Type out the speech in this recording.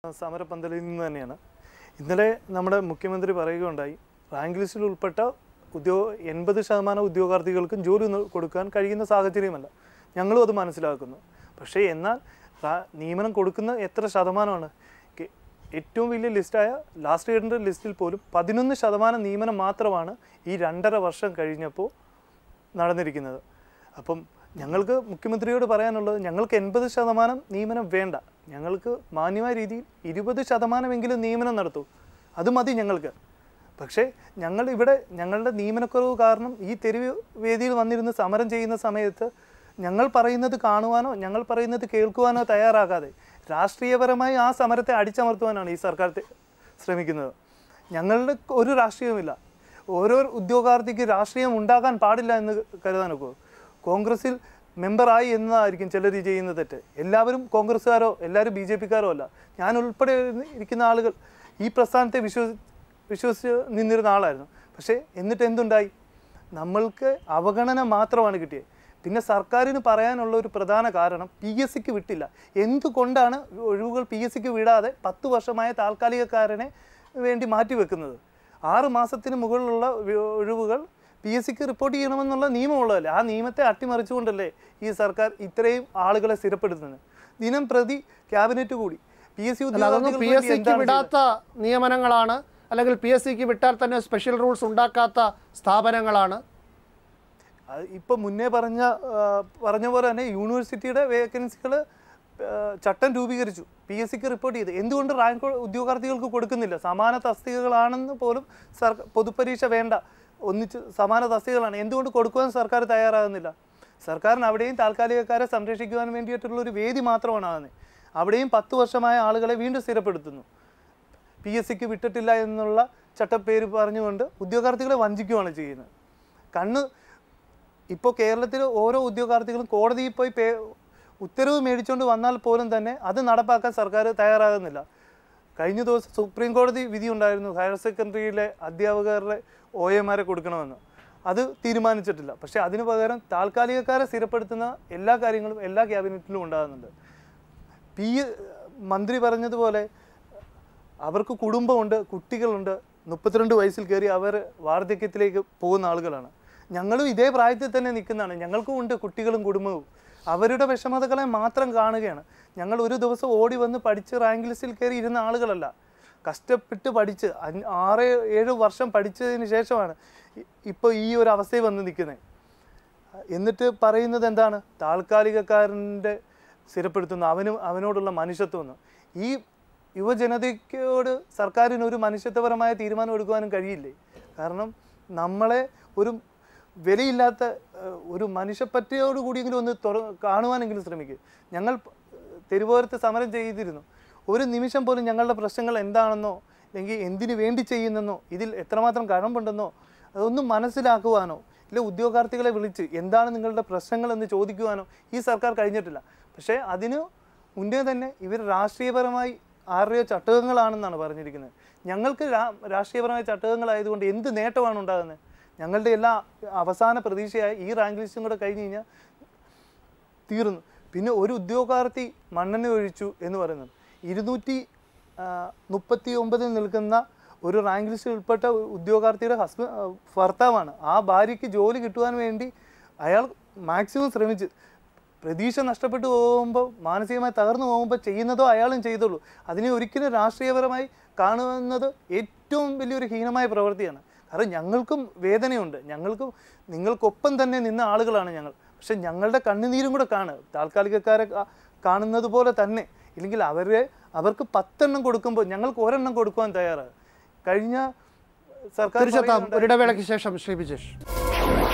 സമരപന്തലിൽ നിന്ന് തന്നെയാണ് ഇന്നലെ നമ്മുടെ മുഖ്യമന്ത്രി പറയുകയുണ്ടായി റാങ്ക് ലിസ്റ്റിൽ ഉൾപ്പെട്ട ഉദ്യോഗ എൺപത് ശതമാനം ഉദ്യോഗാർത്ഥികൾക്കും ജോലി ന- കൊടുക്കാൻ കഴിയുന്ന സാഹചര്യമല്ല ഞങ്ങളും അത് മനസ്സിലാക്കുന്നു പക്ഷേ എന്നാൽ റാ- നിയമനം കൊടുക്കുന്ന എത്ര ശതമാനമാണ് കെ- ഏറ്റവും വലിയ ലിസ്റ്റായ ലാസ്റ്റ് ഇയറിൻ്റെ ലിസ്റ്റിൽ പോലും പതിനൊന്ന് ശതമാനം നിയമനം മാത്രമാണ് ഈ രണ്ടര വർഷം കഴിഞ്ഞപ്പോൾ നടന്നിരിക്കുന്നത് അപ്പം ഞങ്ങൾക്ക് മുഖ്യമന്ത്രിയോട് പറയാനുള്ളത് ഞങ്ങൾക്ക് എൺപത് ശതമാനം നിയമനം വേണ്ട ഞങ്ങൾക്ക് മാന്യമായ രീതിയിൽ ഇരുപത് ശതമാനമെങ്കിലും നിയമനം നടത്തൂ അത് മതി ഞങ്ങൾക്ക് പക്ഷേ ഞങ്ങൾ ഇവിടെ ഞങ്ങളുടെ നിയമനക്കുറവ് കാരണം ഈ തെരുവ് വേദിയിൽ വന്നിരുന്ന് സമരം ചെയ്യുന്ന സമയത്ത് ഞങ്ങൾ പറയുന്നത് കാണുവാനോ ഞങ്ങൾ പറയുന്നത് കേൾക്കുവാനോ തയ്യാറാകാതെ രാഷ്ട്രീയപരമായി ആ സമരത്തെ അടിച്ചമർത്തുവാനാണ് ഈ സർക്കാർ തെ- ശ്രമിക്കുന്നത് ഞങ്ങളുടെ ഒരു രാഷ്ട്രീയവുമില്ല ഓരോ ഉദ്യോഗാർത്ഥിക്ക് രാഷ്ട്രീയം ഉണ്ടാകാൻ പാടില്ല എന്ന് കരുതാൻ ഒക്കുമോ കോൺഗ്രസിൽ മെമ്പറായി എന്നതായിരിക്കും ചിലർ ഈ ചെയ്യുന്ന തെറ്റ് എല്ലാവരും കോൺഗ്രസ്സുകാരോ എല്ലാവരും ബി ജെ പിക്കാരോ അല്ല ഞാൻ ഉൾപ്പെടെ ഇരിക്കുന്ന ആളുകൾ ഈ പ്രസ്ഥാനത്തെ വിശ്വസി വിശ്വസിച്ച് നിന്നിരുന്ന ആളായിരുന്നു പക്ഷേ എന്നിട്ട് എന്തുണ്ടായി നമ്മൾക്ക് അവഗണന മാത്രമാണ് കിട്ടിയത് പിന്നെ സർക്കാരിന് പറയാനുള്ള ഒരു പ്രധാന കാരണം പി എസ് സിക്ക് വിട്ടില്ല എന്തുകൊണ്ടാണ് ഒഴിവുകൾ പി എസ് സിക്ക് വിടാതെ പത്ത് വർഷമായ താൽക്കാലികക്കാരനെ വേണ്ടി മാറ്റിവെക്കുന്നത് ആറ് മാസത്തിന് മുകളിലുള്ള വി- ഒഴിവുകൾ പി എസ് സിക്ക് റിപ്പോർട്ട് ചെയ്യണമെന്നുള്ള നിയമമുള്ളതല്ലേ ആ നിയമത്തെ അട്ടിമറിച്ചുകൊണ്ടല്ലേ ഈ സർക്കാർ ഇത്രയും ആളുകളെ സ്ഥിരപ്പെടുത്തുന്നത് ദിനം പ്രതി ക്യാബിനറ്റ് കൂടി പി എസ് സി അല്ല അതൊന്നും പി എസ് സിക്ക് വിടാത്ത നിയമനങ്ങളാണ് അല്ലെങ്കിൽ പി എസ് സിക്ക് വിട്ടാൽ തന്നെ സ്പെഷ്യൽ റൂൾസ് ഉണ്ടാക്കാത്ത സ്ഥാപനങ്ങളാണ് അത് ഇപ്പൊ മുന്നേ പറഞ്ഞ ആ, പറഞ്ഞ പോലെ തന്നെ യൂണിവേഴ്സിറ്റിയുടെ വേക്കൻസികൾ ചട്ടം രൂപീകരിച്ചു പി എസ് സിക്ക് റിപ്പോർട്ട് ചെയ്ത് എന്തുകൊണ്ട് റാങ്ക് ഉദ്യോഗാർത്ഥികൾക്ക് കൊടുക്കുന്നില്ല സമാന തസ്തികകളാണെന്ന് പോലും സർ പൊതുപരീക്ഷ വേണ്ട ഒന്നിച്ച് സമാന തസ്തികകളാണ് എന്തുകൊണ്ട് കൊടുക്കുവാൻ സർക്കാർ തയ്യാറാകുന്നില്ല സർക്കാരിന് അവിടെയും താൽക്കാലികക്കാരെ സംരക്ഷിക്കുവാൻ വേണ്ടിയിട്ടുള്ള ഒരു വേദി മാത്രമാണ് ആകുന്നത് അവിടെയും പത്ത് വർഷമായ ആളുകളെ വീണ്ടും സ്ഥിരപ്പെടുത്തുന്നു പി എസ് സിക്ക് വിട്ടിട്ടില്ല എന്നുള്ള ചട്ടപ്പേര് പറഞ്ഞുകൊണ്ട് ഉദ്യോഗാർത്ഥികളെ വഞ്ചിക്കുകയാണ് ചെയ്യുന്നത് കണ്ണ് ഇപ്പോൾ കേരളത്തിൽ ഓരോ ഉദ്യോഗാർത്ഥികളും കോടതിയിൽ പോയി പേ ഉത്തരവ് മേടിച്ചുകൊണ്ട് വന്നാൽ പോലും തന്നെ അത് നടപ്പാക്കാൻ സർക്കാർ തയ്യാറാകുന്നില്ല കഴിഞ്ഞ ദിവസം സുപ്രീം കോടതി വിധി ഉണ്ടായിരുന്നു ഹയർ സെക്കൻഡറിയിലെ അധ്യാപകരുടെ ഒ എമാരെ കൊടുക്കണമെന്ന് അത് തീരുമാനിച്ചിട്ടില്ല പക്ഷേ അതിനു പകരം താൽക്കാലികക്കാരെ സ്ഥിരപ്പെടുത്തുന്ന എല്ലാ കാര്യങ്ങളും എല്ലാ ക്യാബിനറ്റിലും ഉണ്ടാകുന്നുണ്ട് പി മന്ത്രി പറഞ്ഞതുപോലെ അവർക്ക് കുടുംബമുണ്ട് കുട്ടികളുണ്ട് മുപ്പത്തിരണ്ട് വയസ്സിൽ കയറി അവർ വാർദ്ധക്യത്തിലേക്ക് പോകുന്ന ആളുകളാണ് ഞങ്ങളും ഇതേ പ്രായത്തിൽ തന്നെ നിൽക്കുന്നതാണ് ഞങ്ങൾക്കും ഉണ്ട് കുട്ടികളും കുടുംബവും അവരുടെ വിഷമതകളെ മാത്രം കാണുകയാണ് ഞങ്ങൾ ഒരു ദിവസം ഓടി വന്ന് പഠിച്ച് റാങ്ക് ലിസ്റ്റിൽ കയറി ഇരുന്ന ആളുകളല്ല കഷ്ടപ്പെട്ട് പഠിച്ച് അഞ്ച് ആറ് ഏഴ് വർഷം പഠിച്ചതിന് ശേഷമാണ് ഇപ്പോൾ ഈ ഒരു അവസ്ഥയിൽ വന്ന് നിൽക്കുന്നത് എന്നിട്ട് പറയുന്നത് എന്താണ് താൽക്കാലികക്കാരൻ്റെ സ്ഥിരപ്പെടുത്തുന്ന അവന് അവനോടുള്ള മനുഷ്യത്വം എന്ന് ഈ യുവജനതയ്ക്കോട് സർക്കാരിന് ഒരു മനുഷ്യത്വപരമായ തീരുമാനം എടുക്കുവാനും കഴിയില്ലേ കാരണം നമ്മളെ ഒരു വിലയില്ലാത്ത ഏഹ്, ഒരു മനുഷ്യപ്പറ്റയോട് കൂടിയെങ്കിലും ഒന്ന് തുറ കാണുവാനെങ്കിലും ശ്രമിക്കുക ഞങ്ങൾ തെരുവോരത്ത് സമരം ചെയ്തിരുന്നു ഒരു നിമിഷം പോലും ഞങ്ങളുടെ പ്രശ്നങ്ങൾ എന്താണെന്നോ അല്ലെങ്കിൽ എന്തിനു വേണ്ടി ചെയ്യുന്നെന്നോ ഇതിൽ എത്രമാത്രം കഴമ്പുണ്ടെന്നോ അതൊന്നും മനസ്സിലാക്കുവാനോ ഇല്ല ഉദ്യോഗാർത്ഥികളെ വിളിച്ച് എന്താണ് നിങ്ങളുടെ പ്രശ്നങ്ങൾ എന്ന് ചോദിക്കുവാനോ ഈ സർക്കാർ കഴിഞ്ഞിട്ടില്ല പക്ഷേ അതിന് മുന്നേ തന്നെ ഇവർ രാഷ്ട്രീയപരമായി ആരുടെയോ ചട്ടകങ്ങളാണെന്നാണ് പറഞ്ഞിരിക്കുന്നത് ഞങ്ങൾക്ക് രാ- രാഷ്ട്രീയപരമായ ചട്ടകങ്ങളായതുകൊണ്ട് എന്ത് നേട്ടമാണ് ഉണ്ടാകുന്നത് ഞങ്ങളുടെ എല്ലാ അവസാന പ്രതീക്ഷയായി ഈ റാങ്ക് ലിസ്റ്റും കൂടെ കഴിഞ്ഞ് കഴിഞ്ഞാൽ തീർന്നു പിന്നെ ഒരു ഉദ്യോഗാർത്ഥി മണ്ണെണ്ണ ഒഴിച്ചു എന്ന് പറയുന്നത് ഇരുന്നൂറ്റി മുപ്പത്തി ഒമ്പതിൽ നിൽക്കുന്ന ഒരു റാങ്ക് ലിസ്റ്റിൽ ഉൾപ്പെട്ട ഒരു ഉദ്യോഗാർത്ഥിയുടെ ഹസ്ബൻഡ് ഭർത്താവാണ് ആ ഭാര്യയ്ക്ക് ജോലി കിട്ടുവാൻ വേണ്ടി അയാൾ മാക്സിമം ശ്രമിച്ച് പ്രതീക്ഷ നഷ്ടപ്പെട്ടു പോകുമ്പോൾ മാനസികമായി തകർന്നു പോകുമ്പോൾ ചെയ്യുന്നതോ അയാളും ചെയ്തുള്ളൂ അതിനെ ഒരിക്കലും രാഷ്ട്രീയപരമായി കാണുന്നത് ഏറ്റവും വലിയൊരു ഹീനമായ പ്രവൃത്തിയാണ് കാരണം ഞങ്ങൾക്കും വേദനയുണ്ട് ഞങ്ങൾക്കും നിങ്ങൾക്കൊപ്പം തന്നെ നിന്ന ആളുകളാണ് ഞങ്ങൾ പക്ഷെ ഞങ്ങളുടെ കണ്ണുനീരും കൂടെ കാണുക താൽക്കാലികക്കാരെ കാ- കാണുന്നത് പോലെ തന്നെ ഇല്ലെങ്കിൽ അവരെ അവർക്ക് പത്തെണ്ണം കൊടുക്കുമ്പോൾ ഞങ്ങൾക്ക് ഒരെണ്ണം കൊടുക്കുവാൻ തയ്യാറാണ് കഴിഞ്ഞ സർക്കാർ തിരിച്ചെത്താം പറയുകയുണ്ടായി- ഒരിടവേളയ്ക്ക് ശേഷം ശ്രീ ബിജേഷ്